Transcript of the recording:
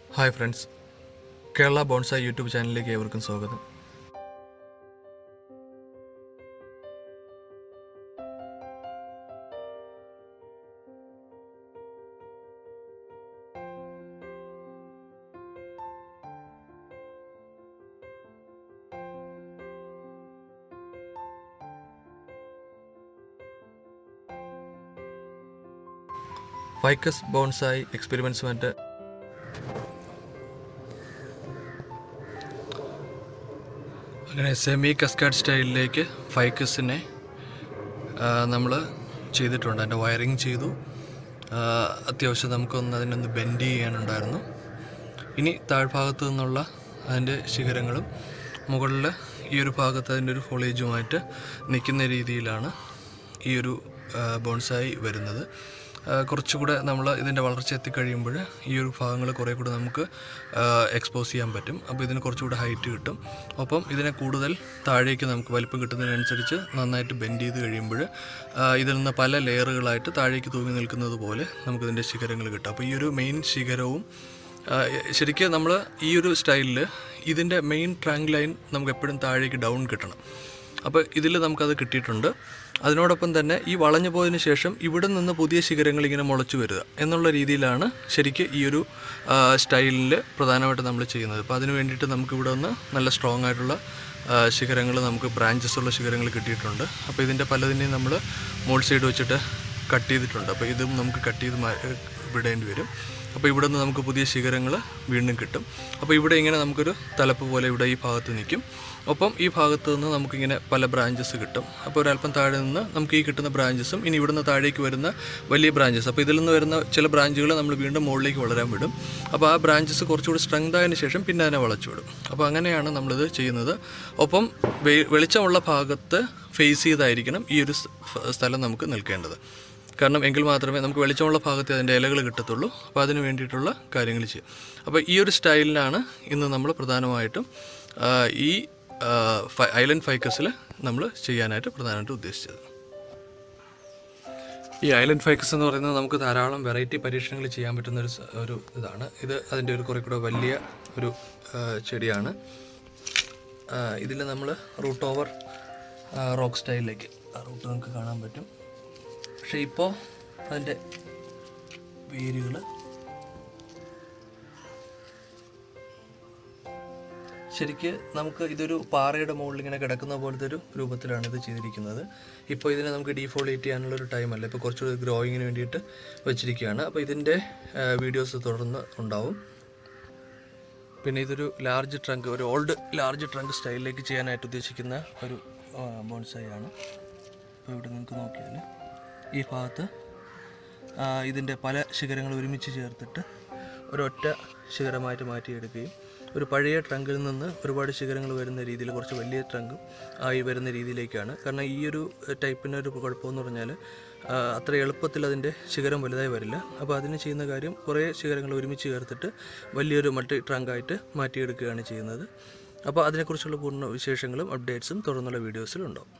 hi friends Kerala bonsai YouTube ചാനലിലേക്ക് ഏവർക്കും സ്വാഗതം ഫൈക്കസ് ബോൺസായി എക്സ്പെരിമെൻറ്റ്സുമായിട്ട് അങ്ങനെ സെമി കസ്കാഡ് സ്റ്റൈലിലേക്ക് ഫൈക്കസിനെ നമ്മൾ ചെയ്തിട്ടുണ്ട് അതിൻ്റെ വയറിങ് ചെയ്തു ആ, അത്യാവശ്യം നമുക്കൊന്ന് അതിനൊന്ന് ബെൻഡ് ചെയ്യാനുണ്ടായിരുന്നു ഇനി താഴ്ഭാഗത്തു നിന്നുള്ള അതിൻ്റെ ശിഖരങ്ങളും മുകളിൽ ഈ ഒരു ഭാഗത്ത് അതിൻ്റെ ഒരു ഫോളേജുമായിട്ട് നിൽക്കുന്ന രീതിയിലാണ് ഈ ഒരു ആ, ബോൺസായി വരുന്നത് ആ, കുറച്ചുകൂടെ നമ്മൾ ഇതിൻ്റെ വളർച്ച എത്തിക്കഴിയുമ്പോൾ ഈ ഒരു ഭാഗങ്ങൾ കുറേ കൂടെ നമുക്ക് എക്സ്പോസ് ചെയ്യാൻ പറ്റും അപ്പോൾ ഇതിന് കുറച്ചുകൂടെ ഹൈറ്റ് കിട്ടും ഒപ്പം ഇതിനെ കൂടുതൽ താഴേക്ക് നമുക്ക് വലിപ്പം കിട്ടുന്നതിനനുസരിച്ച് നന്നായിട്ട് ബെൻഡ് ചെയ്ത് കഴിയുമ്പോൾ ആ, ഇതിൽ നിന്ന് പല ലെയറുകളായിട്ട് താഴേക്ക് തൂങ്ങി നിൽക്കുന്നത് പോലെ നമുക്കിതിൻ്റെ ശിഖരങ്ങൾ കിട്ടും അപ്പോൾ ഈ ഒരു മെയിൻ ശിഖരവും ആ, ശരിക്കും നമ്മൾ ഈ ഒരു സ്റ്റൈലിൽ ഇതിൻ്റെ മെയിൻ ട്രാങ്ക് ലൈൻ നമുക്ക് എപ്പോഴും താഴേക്ക് ഡൗൺ കിട്ടണം അപ്പോൾ ഇതിൽ നമുക്കത് കിട്ടിയിട്ടുണ്ട് അതിനോടൊപ്പം തന്നെ ഈ വളഞ്ഞു പോയതിന് ശേഷം ഇവിടെ നിന്ന് പുതിയ ശിഖരങ്ങൾ ഇങ്ങനെ മുളച്ചു വരിക എന്നുള്ള രീതിയിലാണ് ശരിക്കും ഈ ഒരു സ്റ്റൈലിൽ പ്രധാനമായിട്ട് നമ്മൾ ചെയ്യുന്നത് അപ്പോൾ അതിന് വേണ്ടിയിട്ട് നമുക്ക് ഇവിടെ നിന്ന് നല്ല സ്ട്രോങ് ആയിട്ടുള്ള ശിഖരങ്ങൾ നമുക്ക് ബ്രാഞ്ചസ് ഉള്ള ശിഖരങ്ങൾ കിട്ടിയിട്ടുണ്ട് അപ്പോൾ ഇതിൻ്റെ പലതിനെയും നമ്മൾ മോൾ സൈഡ് വെച്ചിട്ട് കട്ട് ചെയ്തിട്ടുണ്ട് അപ്പോൾ ഇതും നമുക്ക് കട്ട് ചെയ്ത് മാ- വിടേണ്ടി വരും അപ്പോൾ ഇവിടെ നിന്ന് നമുക്ക് പുതിയ ശിഖരങ്ങൾ വീണ്ടും കിട്ടും അപ്പോൾ ഇവിടെ ഇങ്ങനെ നമുക്കൊരു തലപ്പ് പോലെ ഇവിടെ ഈ ഭാഗത്ത് നിൽക്കും ഒപ്പം ഈ ഭാഗത്ത് നിന്ന് നമുക്കിങ്ങനെ പല ബ്രാഞ്ചസ് കിട്ടും അപ്പോൾ ഒരല്പം താഴെ നിന്ന് നമുക്ക് ഈ കിട്ടുന്ന ബ്രാഞ്ചസും ഇനി ഇവിടുന്ന് താഴേക്ക് വരുന്ന വലിയ ബ്രാഞ്ചസ് അപ്പോൾ ഇതിൽ നിന്ന് വരുന്ന ചില ബ്രാഞ്ചുകൾ നമ്മൾ വീണ്ടും മുകളിലേക്ക് വളരാൻ വിടും അപ്പോൾ ആ ബ്രാഞ്ചസ് കുറച്ചുകൂടി സ്ട്രെങ്ത് ആയതിനു ശേഷം പിന്നെ അതിനെ വളച്ചു വിടും അപ്പോൾ അങ്ങനെയാണ് നമ്മളിത് ചെയ്യുന്നത് ഒപ്പം വെ- വെളിച്ചമുള്ള ഭാഗത്ത് ഫേസ് ചെയ്തായിരിക്കണം ഈ ഒരു സ്- സ്ഥലം നമുക്ക് നിൽക്കേണ്ടത് കാരണം എങ്കിൽ മാത്രമേ നമുക്ക് വെളിച്ചമുള്ള ഭാഗത്ത് അതിൻ്റെ ഇലകൾ കിട്ടത്തുള്ളൂ അപ്പോൾ അതിന് വേണ്ടിയിട്ടുള്ള കാര്യങ്ങൾ ചെയ്യും അപ്പോൾ ഈ ഒരു സ്റ്റൈലിലാണ് ഇന്ന് നമ്മൾ പ്രധാനമായിട്ടും ആ, ഈ ആ, ഫ- ഐലൻഡ് ഫൈക്കസിൽ നമ്മൾ ചെയ്യാനായിട്ട് പ്രധാനമായിട്ട് ഉദ്ദേശിച്ചത് ഈ ഐലൻഡ് ഫൈക്കസ് എന്ന് പറയുന്നത് നമുക്ക് ധാരാളം വെറൈറ്റി പരീക്ഷണങ്ങൾ ചെയ്യാൻ പറ്റുന്ന ഒരു സ- ഒരു ഇതാണ് ഇത് അതിൻ്റെ ഒരു കുറേ കൂടെ വലിയ ഒരു ആ, ചെടിയാണ് ഇതിൽ നമ്മൾ റൂട്ട് ഓവർ റോക്ക് സ്റ്റൈലിലേക്ക് ആ റൂട്ട് നമുക്ക് കാണാൻ പറ്റും പക്ഷേ ഇപ്പോൾ അതിൻ്റെ വേരുകൾ ശരിക്ക് നമുക്ക് ഇതൊരു പാറയുടെ മുകളിൽ ഇങ്ങനെ കിടക്കുന്ന പോലത്തെ ഒരു രൂപത്തിലാണ് ഇത് ചെയ്തിരിക്കുന്നത് ഇപ്പോൾ ഇതിനെ നമുക്ക് ഡീഫോളിയേറ്റ് ചെയ്യാനുള്ള ഒരു ടൈമല്ല ഇപ്പോൾ കുറച്ചുകൂടി ഗ്രോയിങ്ങിന് വേണ്ടിയിട്ട് വെച്ചിരിക്കുകയാണ് അപ്പോൾ ഇതിൻ്റെ വീഡിയോസ് തുടർന്ന് ഉണ്ടാവും പിന്നെ ഇതൊരു ലാർജ് ട്രങ്ക് ഒരു ഓൾഡ് ലാർജ് ട്രങ്ക് സ്റ്റൈലിലേക്ക് ചെയ്യാനായിട്ട് ഉദ്ദേശിക്കുന്ന ഒരു ബോൺസായി ആണ് അപ്പോൾ ഇവിടെ നിങ്ങൾക്ക് നോക്കിയാൽ ഈ ഭാഗത്ത് ആ, ഇതിൻ്റെ പല ശിഖരങ്ങൾ ഒരുമിച്ച് ചേർത്തിട്ട് ഒരൊറ്റ ശിഖരമായിട്ട് മാറ്റിയെടുക്കുകയും ഒരു പഴയ ട്രങ്കിൽ നിന്ന് ഒരുപാട് ശിഖരങ്ങൾ വരുന്ന രീതിയിൽ കുറച്ച് വലിയ ട്രങ്കും ആയി വരുന്ന രീതിയിലേക്കാണ് കാരണം ഈ ഒരു ടൈപ്പിന് ഒരു കുഴപ്പമെന്ന് പറഞ്ഞാൽ ആ, അത്ര എളുപ്പത്തിൽ അതിൻ്റെ ശിഖരം വലുതായി വരില്ല അപ്പോൾ അതിന് ചെയ്യുന്ന കാര്യം കുറേ ശിഖരങ്ങൾ ഒരുമിച്ച് ചേർത്തിട്ട് വലിയൊരു മൾട്ടി ട്രങ്കായിട്ട് മാറ്റിയെടുക്കുകയാണ് ചെയ്യുന്നത് അപ്പോൾ അതിനെക്കുറിച്ചുള്ള പൂർണ്ണ വിശേഷങ്ങളും അപ്ഡേറ്റ്സും തുടർന്നുള്ള വീഡിയോസിലുണ്ടാവും